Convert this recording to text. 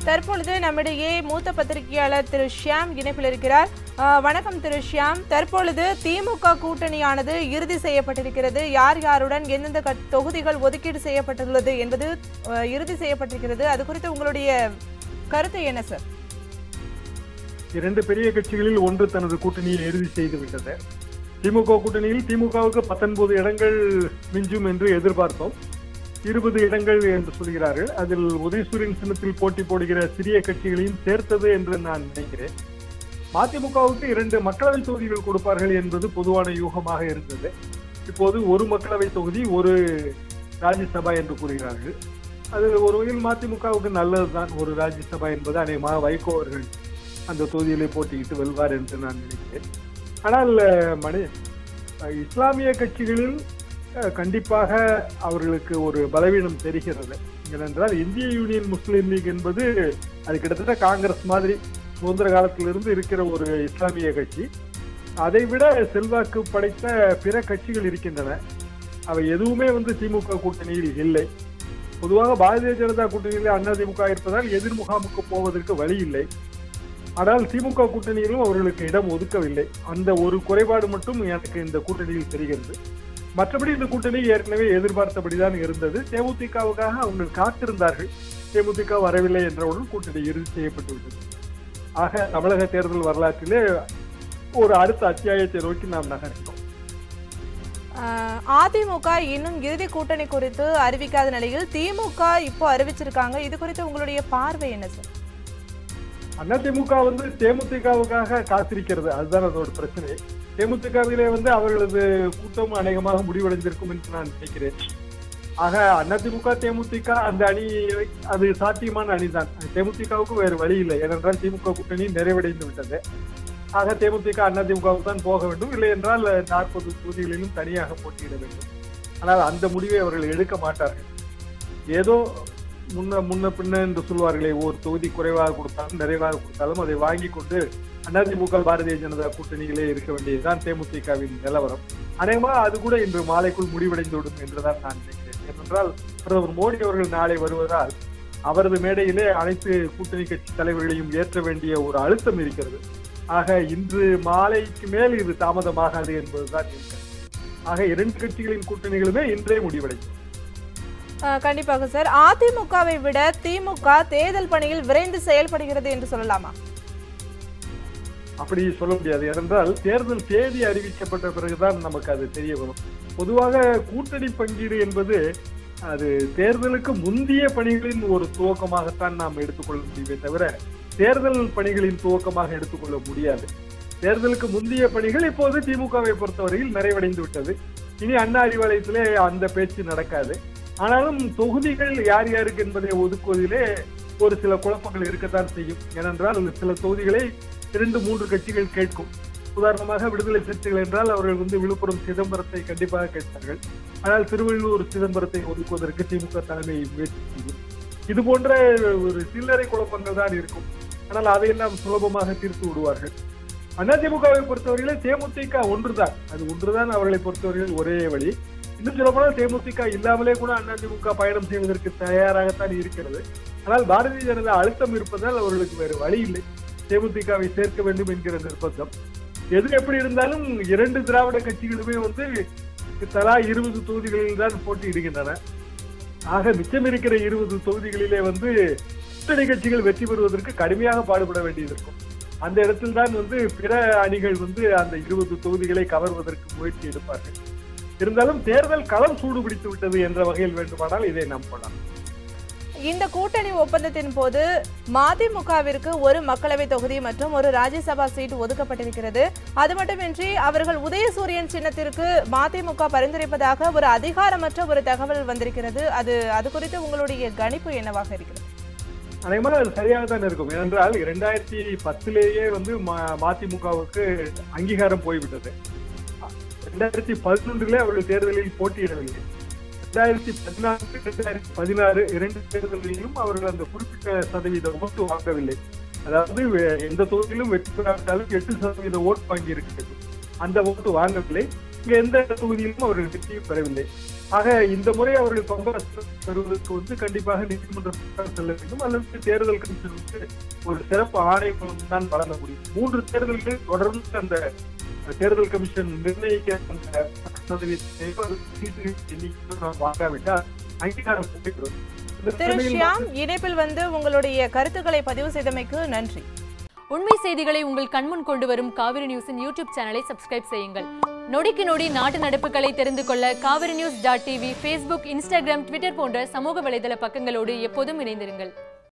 தற்பொழுது நம்மிடையே மூத்த பத்திரிகையாளர் திரு ஷியாம் இணைப்பில் இருக்கிறார் அஹ், வணக்கம் திரு ஷியாம் தற்பொழுது திமுக கூட்டணியானது இறுதி செய்யப்பட்டிருக்கிறது யார் யாருடன் எந்தெந்த கட்- தொகுதிகள் ஒதுக்கீடு செய்யப்பட்டுள்ளது என்பது அஹ், இறுதி செய்யப்பட்டிருக்கிறது அது குறித்து உங்களுடைய கருத்து என்ன சார் இரண்டு பெரிய கட்சிகளில் ஒன்று தனது கூட்டணியை இறுதி செய்து விட்டது திமுக கூட்டணியில் திமுகவுக்கு பத்தொன்பது இடங்கள் மிஞ்சும் என்று எதிர்பார்த்தோம் இருபது இடங்கள் என்று சொல்கிறார்கள் அதில் உதயசூரியன் சின்னத்தில் போட்டி போடுகிற சிறிய கட்சிகளையும் சேர்த்தது என்று நான் நினைக்கிறேன் மதிமுகவுக்கு இரண்டு மக்களவை தொகுதிகள் கொடுப்பார்கள் என்பது பொதுவான யூகமாக இருந்தது இப்போது ஒரு மக்களவை தொகுதி ஒரு ராஜ்யசபா என்று கூறுகிறார்கள் அது ஒரு வகையில் மதிமுகவுக்கு நல்லதுதான் ஒரு ராஜ்யசபா என்பது அநேகமாக வைகோ அவர்கள் அந்த தொகுதியிலே போட்டியிட்டு வெல்வார் என்று நான் நினைக்கிறேன் ஆனால் அஹ், மனி அஹ், இஸ்லாமிய கட்சிகளில் அஹ், கண்டிப்பாக அவர்களுக்கு ஒரு பலவீனம் தெரிகிறது ஏனென்றால் இந்திய யூனியன் முஸ்லீம் லீக் என்பது அது கிட்டத்தட்ட காங்கிரஸ் மாதிரி சுதந்திர காலத்திலிருந்து இருக்கிற ஒரு இஸ்லாமிய கட்சி அதை விட செல்வாக்கு படைத்த பிற கட்சிகள் இருக்கின்றன அவை எதுவுமே வந்து திமுக கூட்டணியில் இல்லை பொதுவாக பாரதிய ஜனதா கூட்டணியில் அதிமுக இருப்பதால் எதிர் முகாமுக்கு போவதற்கு வழி இல்லை ஆனால் திமுக கூட்டணியிலும் அவர்களுக்கு இடம் ஒதுக்கவில்லை அந்த ஒரு குறைபாடு மட்டும் எனக்கு இந்த கூட்டணியில் தெரிகிறது மற்றபடி இந்த கூட்டணி ஏற்கனவே எதிர்பார்த்தபடிதான் இருந்தது தேமுதிகவுக்காக அவங்க காத்திருந்தார்கள் தேமுதிக வரவில்லை என்றவுடன் கூட்டணி இறுதி செய்யப்பட்டு விட்டது ஆக தமிழக தேர்தல் வரலாற்றிலே ஒரு அடுத்த அத்தியாயத்தை நோக்கி நாம் நகர்கிறோம் அஹ், அதிமுக இன்னும் இறுதி கூட்டணி குறித்து அறிவிக்காத நிலையில் திமுக இப்போ அறிவிச்சிருக்காங்க இது குறித்து உங்களுடைய பார்வை என்ன சார் அதிமுக வந்து தேமுதிகவுக்காக காத்திருக்கிறது அதுதான் அதோட பிரச்சனை தேமுதிகவிலே வந்து அவர்களது கூட்டம் அநேகமாக முடிவடைந்திருக்கும் என்று நான் நினைக்கிறேன் ஆக அதிமுக தேமுதிக அந்த அணி அது சாத்தியமான அணிதான் தேமுதிகவுக்கு வேறு வழி இல்லை ஏனென்றால் திமுக கூட்டணி நிறைவடைந்து விட்டது ஆக தேமுதிக அதிமுகவுக்கு தான் போக வேண்டும் இல்லை என்றால் நாற்பது தொகுதிகளிலும் தனியாக போட்டியிட வேண்டும் ஆனால் அந்த முடிவை அவர்கள் எடுக்க மாட்டார்கள் ஏதோ முன்ன முன்ன பின்ன என்று சொல்வார்களே ஒரு தொகுதி குறைவாக கொடுத்தாலும் நிறைவாக கொடுத்தாலும் அதை வாங்கி கொண்டு அதிமுக பாரதிய ஜனதா கூட்டணியிலே இருக்க வேண்டியதுதான் தேமுதிகவின் நிலவரம் அநேகமாக அது கூட இன்று மாலைக்குள் முடிவடைந்து விடும் என்றுதான் நான் நினைக்கிறேன் ஏனென்றால் பிரதமர் மோடி அவர்கள் நாளை வருவதால் அவரது மேடையிலே அனைத்து கூட்டணி கட்சி தலைவர்களையும் ஏற்ற வேண்டிய ஒரு அழுத்தம் இருக்கிறது ஆக இன்று மாலைக்கு மேல் இது தாமதமாகாது என்பதுதான் என் கருத்து. ஆக இரண்டு கட்சிகளின் கூட்டணிகளுமே இன்றே முடிவடையும் அஹ், கண்டிப்பாக சார் அதிமுகவை விட திமுக தேர்தல் பணியில் விரைந்து செயல்படுகிறது என்று சொல்லலாமா அப்படி சொல்ல முடியாது ஏனென்றால் தேர்தல் தேதி அறிவிக்கப்பட்ட பிறகுதான் நமக்கு அது தெரிய வரும் பொதுவாக கூட்டணி பங்கீடு என்பது அது தேர்தலுக்கு முந்தைய பணிகளின் ஒரு துவக்கமாகத்தான் நாம் எடுத்துக்கொள்ள முடியுமே தவிர தேர்தல் பணிகளின் துவக்கமாக எடுத்துக்கொள்ள முடியாது தேர்தலுக்கு முந்தைய பணிகள் இப்போது திமுகவை பொறுத்தவரையில் நிறைவடைந்து விட்டது இனி அண்ணா அறிவாலயத்திலே அந்த பேச்சு நடக்காது ஆனாலும் தொகுதிகள் யார் யாருக்கு என்பதை ஒதுக்குவதிலே ஒரு சில குழப்பங்கள் இருக்கத்தான் செய்யும் ஏனென்றால் சில தொகுதிகளை இரண்டு மூன்று கட்சிகள் கேட்கும் உதாரணமாக விடுதலை சிறுத்தைகள் என்றால் அவர்கள் வந்து விழுப்புரம் சிதம்பரத்தை கண்டிப்பாக கேட்பார்கள் ஆனால் திருவள்ளூர் சிதம்பரத்தை ஒதுக்குவதற்கு திமுக தலைமை முயற்சி செய்யும் இது போன்ற ஒரு சில்லறை குழப்பங்கள் தான் இருக்கும் ஆனால் அதையெல்லாம் சுலபமாக தீர்த்து விடுவார்கள் அதிமுகவை பொறுத்தவரையிலே தேமுதிக ஒன்றுதான் அது ஒன்றுதான் அவர்களை பொறுத்தவரையில் ஒரே வழி இன்னும் சொல்லப்போனால் தேமுதிக இல்லாமலே கூட அதிமுக பயணம் செய்வதற்கு தயாராகத்தான் இருக்கிறது ஆனால் பாரதிய ஜனதா அழுத்தம் இருப்பதால் அவர்களுக்கு வேறு வழி இல்லை தேமுதிகவை சேர்க்க வேண்டும் என்கிற நிர்பந்தம் எது எப்படி இருந்தாலும் இரண்டு திராவிட கட்சிகளுமே வந்து தலா இருபது தொகுதிகளில் தான் போட்டியிடுகின்றன ஆக மிச்சம் இருக்கிற இருபது தொகுதிகளிலே வந்து கூட்டணி கட்சிகள் வெற்றி பெறுவதற்கு கடுமையாக பாடுபட வேண்டியது இருக்கும் அந்த இடத்தில் தான் வந்து பிற அணிகள் வந்து அந்த இருபது தொகுதிகளை கவர்வதற்கு முயற்சி எடுப்பார்கள் இருந்தாலும் தேர்தல் களம் சூடு பிடித்து விட்டது என்ற வகையில் வேண்டுமானால் இதை நம்பலாம் இந்த கூட்டணி ஒப்பந்தத்தின் போது மதிமுகவிற்கு ஒரு மக்களவை தொகுதி மற்றும் ஒரு ராஜ்யசபா சீட் ஒதுக்கப்பட்டிருக்கிறது அது மட்டுமின்றி அவர்கள் உதயசூரியன் சின்னத்திற்கு மதிமுக பரிந்துரைப்பதாக ஒரு அதிகாரமற்ற ஒரு தகவல் வந்திருக்கிறது அது அது குறித்து உங்களுடைய கணிப்பு என்னவாக இருக்கிறது அநேகமாக அது சரியாக தான் இருக்கும் ஏனென்றால் இரண்டாயிரத்தி பத்திலேயே வந்து ம- மதிமுகவுக்கு அங்கீகாரம் போய்விட்டது ரெண்டாயிரத்தி பதினொன்றிலே அவர்கள் தேர்தலில் போட்டியிடவில்லை ரெண்டாயிரத்தி பதினான்கு ரெண்டாயிரத்தி பதினாறு இரண்டு தேர்தலிலும் அவர்கள் அந்த குறிப்பிட்ட சதவீத ஓட்டு வாங்கவில்லை அதாவது வே- எந்த தொகுதியிலும் வெற்றி பெறாவிட்டாலும் எட்டு சதவீத ஓட்டு வாங்கி இருக்கிறது அந்த ஓட்டு வாங்கவில்லை இங்க எந்த தொகுதியிலும் அவர்கள் வெற்றியும் பெறவில்லை ஆக இந்த முறை அவர்கள் பங்காசு பெறுவதற்கு வந்து கண்டிப்பாக நீதிமன்றத்துக்கு செல்ல வேண்டும் அல்லது தேர்தல் கமிஷனுக்கு ஒரு சிறப்பு ஆணையம் தான் வழங்க முடியும் மூன்று தேர்தல்கள் தொடர்ந்து அந்த தேர்தல் கமிஷன் நிர்ணயிக்க அந்த சதவீதத்தை ஒரு சீட்டு எண்ணிக்கை நாம் வாங்காவிட்டால் அங்கீகாரம் கிடைக்கிறது. இந்த திரு நிலையில் ஷியாம் இணைப்பில் வந்து உங்களுடைய கருத்துக்களை பதிவு செய்தமைக்கு நன்றி உண்மை செய்திகளை உங்கள் கண்முன் கொண்டு வரும் காவிரி நியூஸின் யூடியூப் சேனலை சப்ஸ்கிரைப் செய்யுங்கள் நொடிக்கு நொடி நாட்டு நடப்புகளை தெரிந்து கொள்ள Kaveri news dot TV Facebook Instagram Twitter போன்ற சமூக வலைதள பக்கங்களோடு எப்போதும் இணைந்திருங்கள்